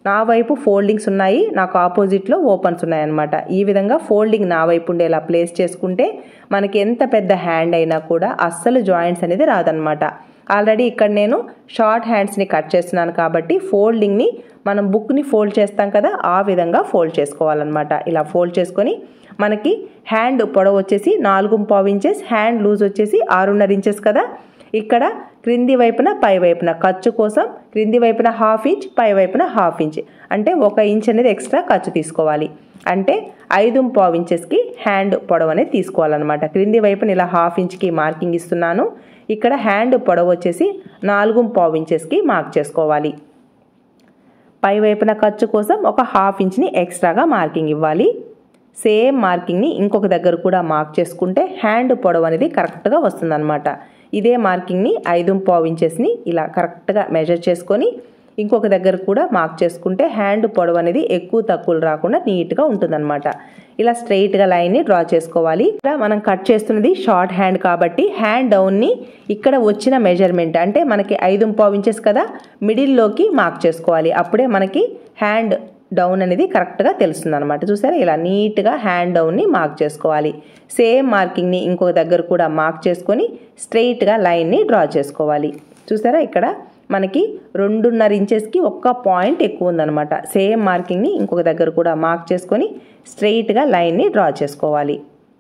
నా వైపు ఫోల్డింగ్స్ ఉన్నాయి నాకు ఆపోజిట్లో ఓపెన్స్ ఉన్నాయన్నమాట ఈ విధంగా ఫోల్డింగ్ నా వైపు ఉండేలా ప్లేస్ చేసుకుంటే మనకి ఎంత పెద్ద హ్యాండ్ అయినా కూడా అస్సలు జాయింట్స్ అనేది రాదనమాట ఆల్రెడీ ఇక్కడ నేను షార్ట్ హ్యాండ్స్ని కట్ చేస్తున్నాను కాబట్టి ఫోల్డింగ్ని మనం బుక్ని ఫోల్డ్ చేస్తాం కదా ఆ విధంగా ఫోల్డ్ చేసుకోవాలన్నమాట ఇలా ఫోల్డ్ చేసుకొని మనకి హ్యాండ్ పొడవు వచ్చేసి నాలుగు పావు ఇంచెస్ హ్యాండ్ లూజ్ వచ్చేసి ఆరున్నర ఇంచెస్ కదా ఇక్కడ క్రింది వైపున పై వైపున ఖర్చు కోసం క్రింది వైపున హాఫ్ ఇంచ్ పై వైపున హాఫ్ ఇంచ్ అంటే ఒక ఇంచ్ అనేది ఎక్స్ట్రా ఖర్చు తీసుకోవాలి అంటే ఐదు పావు ఇంచెస్కి హ్యాండ్ పొడవు అనేది తీసుకోవాలన్నమాట క్రింది వైపున ఇలా హాఫ్ ఇంచ్కి మార్కింగ్ ఇస్తున్నాను ఇక్కడ హ్యాండ్ పొడవు వచ్చేసి నాలుగు పావు ఇంచెస్కి మార్క్ చేసుకోవాలి పై వైపున ఖర్చు కోసం ఒక హాఫ్ ఇంచ్ని ఎక్స్ట్రాగా మార్కింగ్ ఇవ్వాలి సేమ్ మార్కింగ్ని ఇంకొక దగ్గర కూడా మార్క్ చేసుకుంటే హ్యాండ్ పొడవు అనేది కరెక్ట్గా వస్తుందన్నమాట ఇదే మార్కింగ్ని ఐదు పావు ఇంచెస్ని ఇలా కరెక్ట్గా మెజర్ చేసుకొని ఇంకొక దగ్గర కూడా మార్క్ చేసుకుంటే హ్యాండ్ పొడవు అనేది ఎక్కువ తక్కువలు రాకుండా నీట్గా ఉంటుందన్నమాట ఇలా స్ట్రైట్గా లైన్ని డ్రా చేసుకోవాలి ఇలా మనం కట్ చేస్తున్నది షార్ట్ హ్యాండ్ కాబట్టి హ్యాండ్ డౌన్ని ఇక్కడ వచ్చిన మెజర్మెంట్ అంటే మనకి ఐదు పావు ఇంచెస్ కదా మిడిల్లోకి మార్క్ చేసుకోవాలి అప్పుడే మనకి హ్యాండ్ డౌన్ అనేది కరెక్ట్గా తెలుస్తుంది అనమాట చూసారా ఇలా నీట్గా హ్యాండ్ డౌన్ని మార్క్ చేసుకోవాలి సేమ్ మార్కింగ్ని ఇంకొక దగ్గర కూడా మార్క్ చేసుకొని స్ట్రైట్గా లైన్ని డ్రా చేసుకోవాలి చూసారా ఇక్కడ మనకి రెండున్నర ఇంచెస్కి ఒక్క పాయింట్ ఎక్కువ ఉందన్నమాట సేమ్ మార్కింగ్ని ఇంకొక దగ్గర కూడా మార్క్ చేసుకొని స్ట్రైట్గా లైన్ని డ్రా చేసుకోవాలి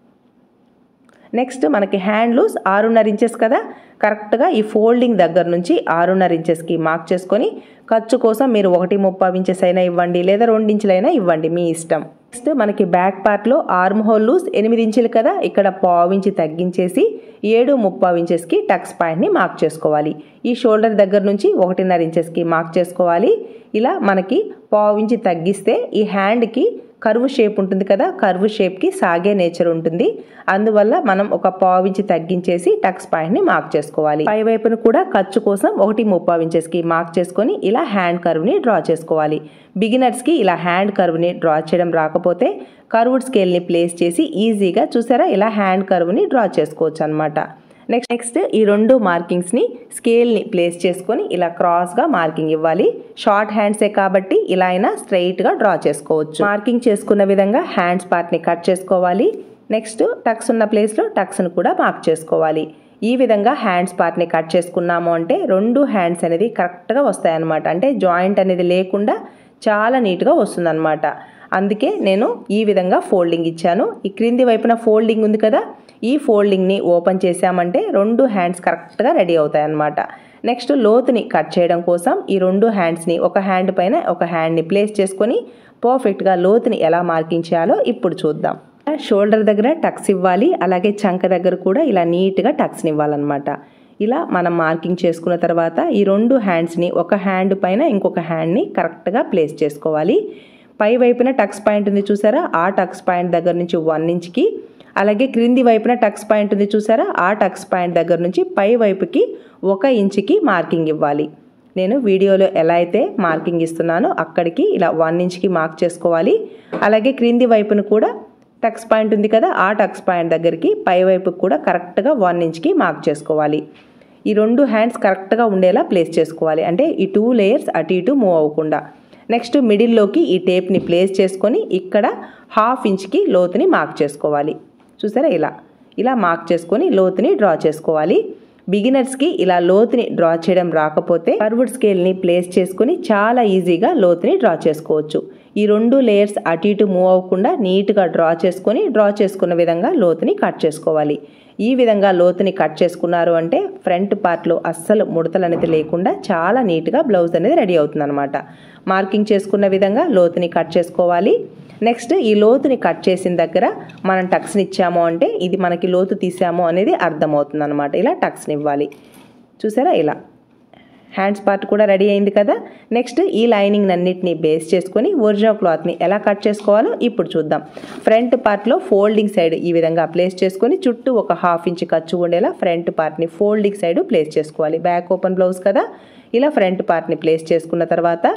నెక్స్ట్ మనకి హ్యాండ్ లూజ్ ఆరున్నర ఇంచెస్ కదా కరెక్ట్గా ఈ ఫోల్డింగ్ దగ్గర నుంచి ఆరున్నర ఇంచెస్కి మార్క్ చేసుకొని ఖర్చు కోసం మీరు ఒకటి ముప్పై ఇంచెస్ అయినా ఇవ్వండి లేదా రెండు ఇంచులైనా ఇవ్వండి మీ ఇష్టం నెక్స్ట్ మనకి బ్యాక్ పార్ట్లో ఆర్మ్ హోల్ లూజ్ ఎనిమిది ఇంచులు కదా ఇక్కడ పావు ఇంచి తగ్గించేసి ఏడు ముప్పావు ఇంచెస్కి టక్స్ పాయింట్ని మార్క్ చేసుకోవాలి ఈ షోల్డర్ దగ్గర నుంచి ఒకటిన్నర ఇంచెస్కి మార్క్ చేసుకోవాలి ఇలా మనకి పావు ఇంచి తగ్గిస్తే ఈ హ్యాండ్కి కర్వ్ షేప్ ఉంటుంది కదా కర్వ్ షేప్కి సాగే నేచర్ ఉంటుంది అందువల్ల మనం ఒక పావు ఇంచి తగ్గించేసి టక్స్ పాయింట్ని మార్క్ చేసుకోవాలి పై వైపును కూడా ఖర్చు కోసం ఒకటి ముప్పావు ఇంచెస్కి మార్క్ చేసుకొని ఇలా హ్యాండ్ కర్వ్ని డ్రా చేసుకోవాలి బిగినర్స్కి ఇలా హ్యాండ్ కర్వ్ని డ్రా చేయడం రాకపోతే కర్వ్డ్ స్కేల్ని ప్లేస్ చేసి ఈజీగా చూసారా ఇలా హ్యాండ్ కర్వ్ని డ్రా చేసుకోవచ్చు అనమాట నెక్స్ట్ నెక్స్ట్ ఈ రెండు మార్కింగ్స్ని స్కేల్ని ప్లేస్ చేసుకొని ఇలా క్రాస్గా మార్కింగ్ ఇవ్వాలి షార్ట్ హ్యాండ్సే కాబట్టి ఇలా అయినా స్ట్రైట్గా డ్రా చేసుకోవచ్చు మార్కింగ్ చేసుకున్న విధంగా హ్యాండ్స్ పార్ట్ని కట్ చేసుకోవాలి నెక్స్ట్ టక్స్ ఉన్న ప్లేస్లో టక్స్ను కూడా మార్క్ చేసుకోవాలి ఈ విధంగా హ్యాండ్స్ పార్ట్ని కట్ చేసుకున్నాము అంటే రెండు హ్యాండ్స్ అనేది కరెక్ట్గా వస్తాయన్నమాట అంటే జాయింట్ అనేది లేకుండా చాలా నీట్గా వస్తుందన్నమాట అందుకే నేను ఈ విధంగా ఫోల్డింగ్ ఇచ్చాను ఈ క్రింది వైపున ఫోల్డింగ్ ఉంది కదా ఈ ఫోల్డింగ్ని ఓపెన్ చేసామంటే రెండు హ్యాండ్స్ కరెక్ట్గా రెడీ అవుతాయి అన్నమాట నెక్స్ట్ లోతుని కట్ చేయడం కోసం ఈ రెండు హ్యాండ్స్ని ఒక హ్యాండ్ పైన ఒక హ్యాండ్ని ప్లేస్ చేసుకొని పర్ఫెక్ట్గా లోతుని ఎలా మార్కింగ్ చేయాలో ఇప్పుడు చూద్దాం షోల్డర్ దగ్గర టక్స్ ఇవ్వాలి అలాగే చంక దగ్గర కూడా ఇలా నీట్గా టక్స్ని ఇవ్వాలన్నమాట ఇలా మనం మార్కింగ్ చేసుకున్న తర్వాత ఈ రెండు హ్యాండ్స్ని ఒక హ్యాండ్ పైన ఇంకొక హ్యాండ్ని కరెక్ట్గా ప్లేస్ చేసుకోవాలి పై వైపున టక్స్ పాయింట్ ఉంది చూసారా ఆ టక్స్ పాయింట్ దగ్గర నుంచి వన్ ఇంచ్కి అలాగే క్రింది వైపున టక్స్ పాయింట్ ఉంది చూసారా ఆ టక్స్ పాయింట్ దగ్గర నుంచి పై వైపుకి ఒక ఇంచుకి మార్కింగ్ ఇవ్వాలి నేను వీడియోలో ఎలా అయితే మార్కింగ్ ఇస్తున్నానో అక్కడికి ఇలా వన్ ఇంచ్కి మార్క్ చేసుకోవాలి అలాగే క్రింది వైపున కూడా టక్స్ పాయింట్ ఉంది కదా ఆ టక్స్ పాయింట్ దగ్గరికి పై వైపుకి కూడా కరెక్ట్గా వన్ ఇంచ్కి మార్క్ చేసుకోవాలి ఈ రెండు హ్యాండ్స్ కరెక్ట్గా ఉండేలా ప్లేస్ చేసుకోవాలి అంటే ఈ టూ లేయర్స్ అటు ఇటు మూవ్ అవ్వకుండా నెక్స్ట్ మిడిల్లోకి ఈ టేప్ని ప్లేస్ చేసుకొని ఇక్కడ హాఫ్ ఇంచ్కి లోతుని మార్క్ చేసుకోవాలి చూసారా ఇలా ఇలా మార్క్ చేసుకొని లోతుని డ్రా చేసుకోవాలి బిగినర్స్కి ఇలా లోతుని డ్రా చేయడం రాకపోతే కర్వుడ్ స్కేల్ని ప్లేస్ చేసుకొని చాలా ఈజీగా లోతుని డ్రా చేసుకోవచ్చు ఈ రెండు లేయర్స్ అటు ఇటు మూవ్ అవ్వకుండా నీట్గా డ్రా చేసుకొని డ్రా చేసుకున్న విధంగా లోతుని కట్ చేసుకోవాలి ఈ విధంగా లోతుని కట్ చేసుకున్నారు అంటే ఫ్రంట్ పార్ట్లో అస్సలు ముడతలు అనేది లేకుండా చాలా నీట్గా బ్లౌజ్ అనేది రెడీ అవుతుందన్నమాట మార్కింగ్ చేసుకున్న విధంగా లోతుని కట్ చేసుకోవాలి నెక్స్ట్ ఈ లోతుని కట్ చేసిన దగ్గర మనం టక్స్ని ఇచ్చాము అంటే ఇది మనకి లోతు తీసాము అనేది అర్థమవుతుంది అనమాట ఇలా టక్స్ని ఇవ్వాలి చూసారా ఇలా హ్యాండ్స్ పార్ట్ కూడా రెడీ అయింది కదా నెక్స్ట్ ఈ లైనింగ్ అన్నిటిని బేస్ చేసుకొని ఒరిజినల్ క్లాత్ని ఎలా కట్ చేసుకోవాలో ఇప్పుడు చూద్దాం ఫ్రంట్ పార్ట్లో ఫోల్డింగ్ సైడ్ ఈ విధంగా ప్లేస్ చేసుకొని చుట్టూ ఒక హాఫ్ ఇంచ్ ఖర్చు ఉండేలా ఫ్రంట్ పార్ట్ని ఫోల్డింగ్ సైడ్ ప్లేస్ చేసుకోవాలి బ్యాక్ ఓపెన్ బ్లౌజ్ కదా ఇలా ఫ్రంట్ పార్ట్ని ప్లేస్ చేసుకున్న తర్వాత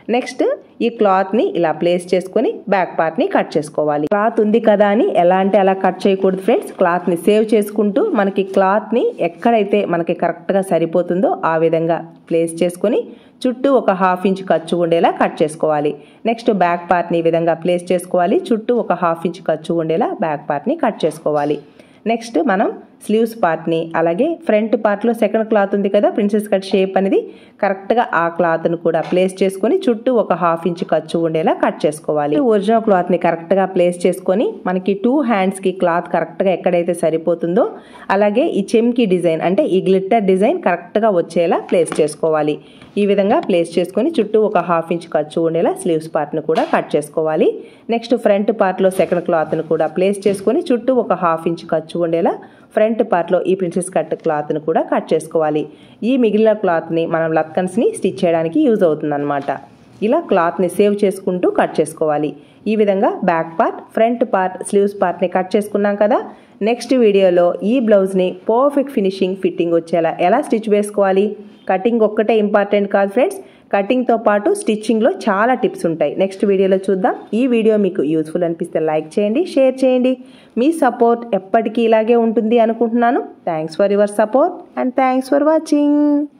నెక్స్ట్ ఈ క్లాత్ని ఇలా ప్లేస్ చేసుకొని బ్యాక్ పార్ట్ని కట్ చేసుకోవాలి క్లాత్ ఉంది కదా అని ఎలా అంటే అలా కట్ చేయకూడదు ఫ్రెండ్స్ క్లాత్ని సేవ్ చేసుకుంటూ మనకి క్లాత్ని ఎక్కడైతే మనకి కరెక్ట్గా సరిపోతుందో ఆ విధంగా ప్లేస్ చేసుకొని చుట్టూ ఒక హాఫ్ ఇంచ్ ఖర్చు ఉండేలా కట్ చేసుకోవాలి నెక్స్ట్ బ్యాక్ పార్ట్ని ఈ విధంగా ప్లేస్ చేసుకోవాలి చుట్టూ ఒక హాఫ్ ఇంచ్ ఖర్చు ఉండేలా బ్యాక్ పార్ట్ని కట్ చేసుకోవాలి నెక్స్ట్ మనం స్లీవ్స్ పార్ట్ని అలాగే ఫ్రంట్ పార్ట్లో సెకండ్ క్లాత్ ఉంది కదా ప్రిన్సెస్ కట్ షేప్ అనేది కరెక్ట్గా ఆ క్లాత్ను కూడా ప్లేస్ చేసుకొని చుట్టూ ఒక హాఫ్ ఇంచ్ ఖర్చు ఉండేలా కట్ చేసుకోవాలి ఒరిజినల్ క్లాత్ని కరెక్ట్గా ప్లేస్ చేసుకొని మనకి టూ హ్యాండ్స్కి క్లాత్ కరెక్ట్గా ఎక్కడైతే సరిపోతుందో అలాగే ఈ చెమ్కి డిజైన్ అంటే ఈ గ్లిట్టర్ డిజైన్ కరెక్ట్గా వచ్చేలా ప్లేస్ చేసుకోవాలి ఈ విధంగా ప్లేస్ చేసుకొని చుట్టూ ఒక హాఫ్ ఇంచ్ ఖర్చు ఉండేలా స్లీవ్స్ పార్ట్ను కూడా కట్ చేసుకోవాలి నెక్స్ట్ ఫ్రంట్ పార్ట్లో సెకండ్ క్లాత్ను కూడా ప్లేస్ చేసుకొని చుట్టూ ఒక హాఫ్ ఇంచ్ ఖర్చు ఉండేలా ఫ్రంట్ పార్ట్లో ఈ ప్రిన్సెస్ కట్ క్లాత్ను కూడా కట్ చేసుకోవాలి ఈ మిగిలిన క్లాత్ని మనం లత్కన్స్ని స్టిచ్ చేయడానికి యూజ్ అవుతుందన్నమాట ఇలా క్లాత్ని సేవ్ చేసుకుంటూ కట్ చేసుకోవాలి ఈ విధంగా back part front part sleeves పార్ట్ని కట్ చేసుకున్నాం కదా నెక్స్ట్ వీడియోలో ఈ బ్లౌజ్ని పర్ఫెక్ట్ ఫినిషింగ్ ఫిట్టింగ్ వచ్చేలా ఎలా స్టిచ్ వేసుకోవాలి కటింగ్ ఒక్కటే ఇంపార్టెంట్ కాదు ఫ్రెండ్స్ కటింగ్తో పాటు స్టిచ్చింగ్లో చాలా టిప్స్ ఉంటాయి నెక్స్ట్ వీడియోలో చూద్దాం ఈ వీడియో మీకు యూస్ఫుల్ అనిపిస్తే లైక్ చేయండి షేర్ చేయండి మీ సపోర్ట్ ఎప్పటికీ ఇలాగే ఉంటుంది అనుకుంటున్నాను thanks for your support and thanks for watching